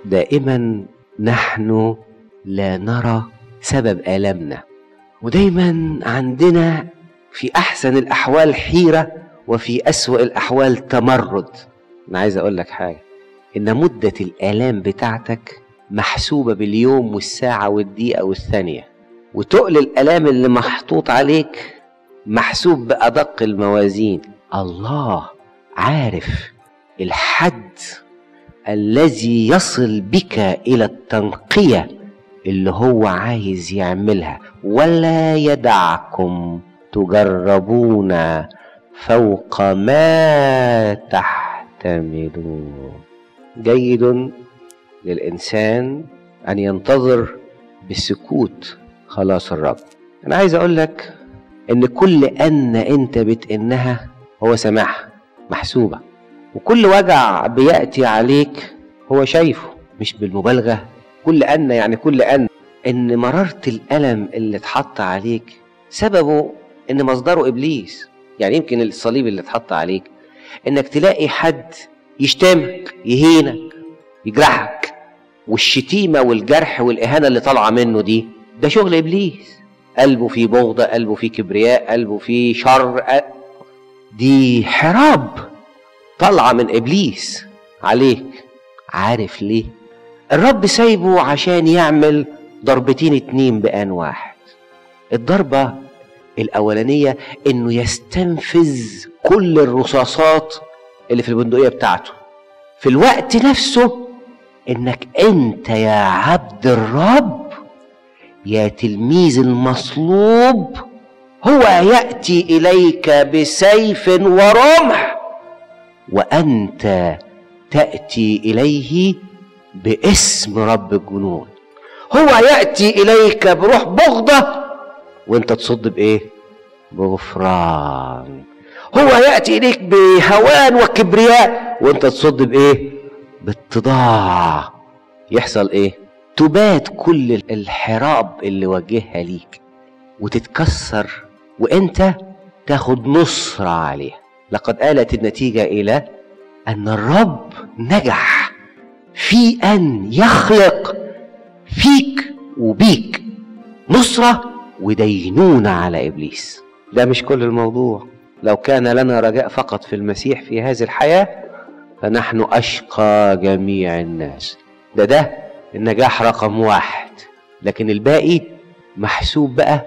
دائما نحن لا نرى سبب آلامنا ودايما عندنا في أحسن الأحوال حيرة وفي أسوأ الأحوال تمرد أنا عايز أقول لك حاجة إن مدة الآلام بتاعتك محسوبة باليوم والساعة والدقيقة والثانية وتقل الآلام اللي محطوط عليك محسوب بأدق الموازين الله عارف الحد الذي يصل بك إلى التنقية اللي هو عايز يعملها ولا يدعكم تجربون فوق ما تحتملون جيد للإنسان أن ينتظر بسكوت خلاص الرب أنا عايز أقول لك إن كل أن أنت بتئنها هو سامعها محسوبة وكل وجع بيأتي عليك هو شايفه مش بالمبالغة كل أن يعني كل أن إن مرارة الألم اللي اتحط عليك سببه إن مصدره إبليس يعني يمكن الصليب اللي اتحط عليك إنك تلاقي حد يشتمك يهينك يجرحك والشتيمة والجرح والإهانة اللي طالعة منه دي ده شغل إبليس قلبه فيه بغضة قلبه فيه كبرياء قلبه فيه شر دي حراب طالعة من إبليس عليك عارف ليه الرب سايبه عشان يعمل ضربتين اتنين بآن واحد الضربة الأولانية إنه يستنفذ كل الرصاصات اللي في البندقية بتاعته في الوقت نفسه إنك أنت يا عبد الرب يا تلميذ المصلوب هو يأتي إليك بسيف ورمح وأنت تأتي إليه باسم رب الجنود هو يأتي إليك بروح بغضة وانت تصد بإيه بغفران هو يأتي إليك بهوان وكبرياء وانت تصد بإيه باتضاع يحصل إيه تبات كل الحراب اللي وجهها ليك وتتكسر وانت تاخد نصرة عليها لقد آلت النتيجة إلى أن الرب نجح في أن يخلق فيك وبيك نصرة ودينونة على إبليس ده مش كل الموضوع لو كان لنا رجاء فقط في المسيح في هذه الحياة فنحن أشقى جميع الناس ده ده النجاح رقم واحد لكن الباقي محسوب بقى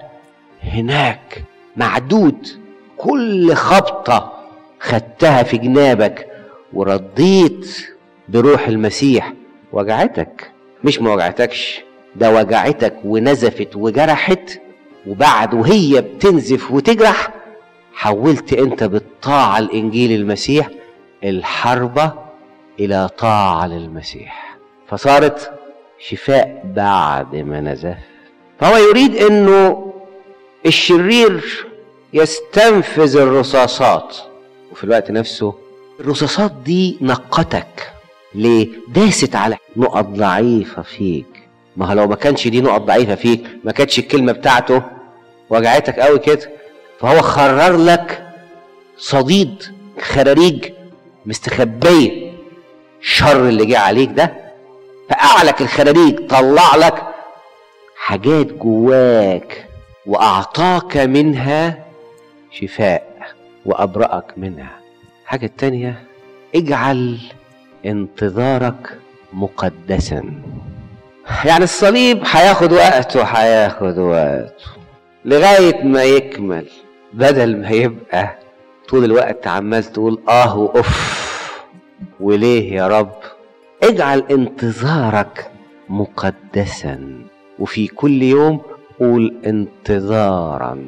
هناك معدود كل خبطة خدتها في جنابك ورديت بروح المسيح وجعتك مش ما وجعتكش ده وجعتك ونزفت وجرحت وبعد وهي بتنزف وتجرح حولت انت بالطاعة الانجيل المسيح الحربة الى طاعة للمسيح فصارت شفاء بعد ما نزف فهو يريد انه الشرير يستنفذ الرصاصات وفي الوقت نفسه الرصاصات دي نقتك ليه داست على نقط ضعيفة فيك ما لو ما كانش دي نقط ضعيفة فيك ما كانتش الكلمة بتاعته وجعتك قوي كده فهو خرر لك صديد خراريج مستخبية الشر اللي جه عليك ده فأعلك الخراريج طلع لك حاجات جواك وأعطاك منها شفاء وأبرأك منها حاجة التانية اجعل انتظارك مقدسا يعني الصليب هياخد وقته هياخد وقته لغاية ما يكمل بدل ما يبقى طول الوقت عمال تقول اه واف وليه يا رب اجعل انتظارك مقدسا وفي كل يوم قول انتظارا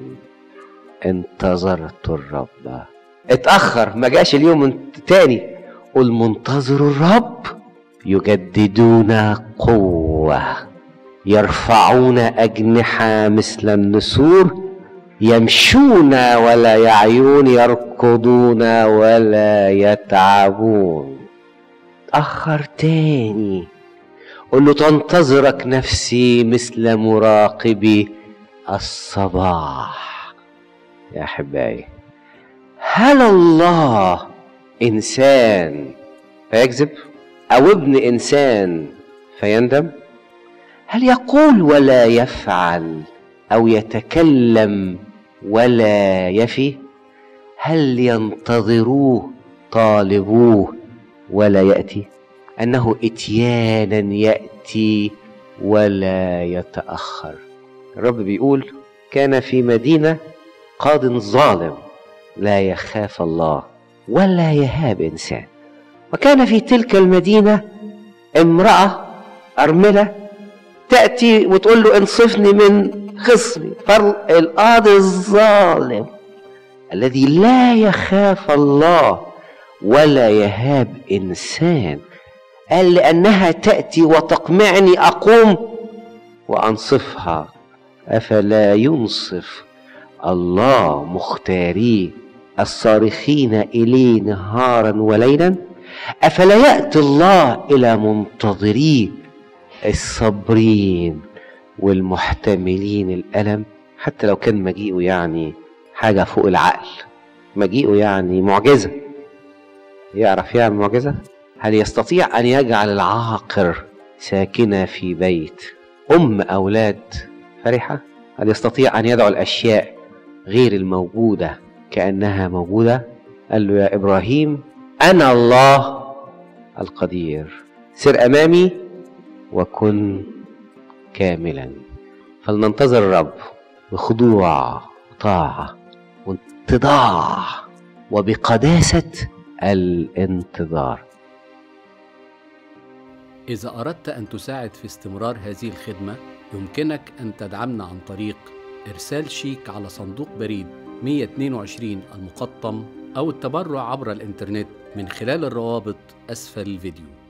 انتظرت الرب اتأخر ما جاش اليوم تاني قل منتظر الرب يجددون قوة يرفعون أجنحة مثل النسور يمشون ولا يعيون يركضون ولا يتعبون تأخر تاني قل له تنتظرك نفسي مثل مراقبي الصباح يا أحبائي هل الله إنسان فيكذب أو ابن إنسان فيندم هل يقول ولا يفعل او يتكلم ولا يفي هل ينتظروه طالبوه ولا ياتي انه اتيانا ياتي ولا يتاخر الرب بيقول كان في مدينه قاض ظالم لا يخاف الله ولا يهاب انسان وكان في تلك المدينه امراه ارمله تاتي وتقول له انصفني من خصمي فالقاضي الظالم الذي لا يخاف الله ولا يهاب انسان قال لانها تاتي وتقمعني اقوم وانصفها افلا ينصف الله مختاريه الصارخين اليه نهارا وليلا افلا ياتي الله الى منتظريه الصابرين والمحتملين الالم حتى لو كان مجيئه يعني حاجه فوق العقل مجيئه يعني معجزه يعرف يعمل معجزه هل يستطيع ان يجعل العاقر ساكنه في بيت ام اولاد فرحه هل يستطيع ان يدعو الاشياء غير الموجوده كانها موجوده قال له يا ابراهيم انا الله القدير سر امامي وكن كاملا فلننتظر الرب بخضوع وطاعه واتضاع وبقداسه الانتظار إذا أردت أن تساعد في استمرار هذه الخدمة يمكنك أن تدعمنا عن طريق إرسال شيك على صندوق بريد 122 المقطم أو التبرع عبر الإنترنت من خلال الروابط أسفل الفيديو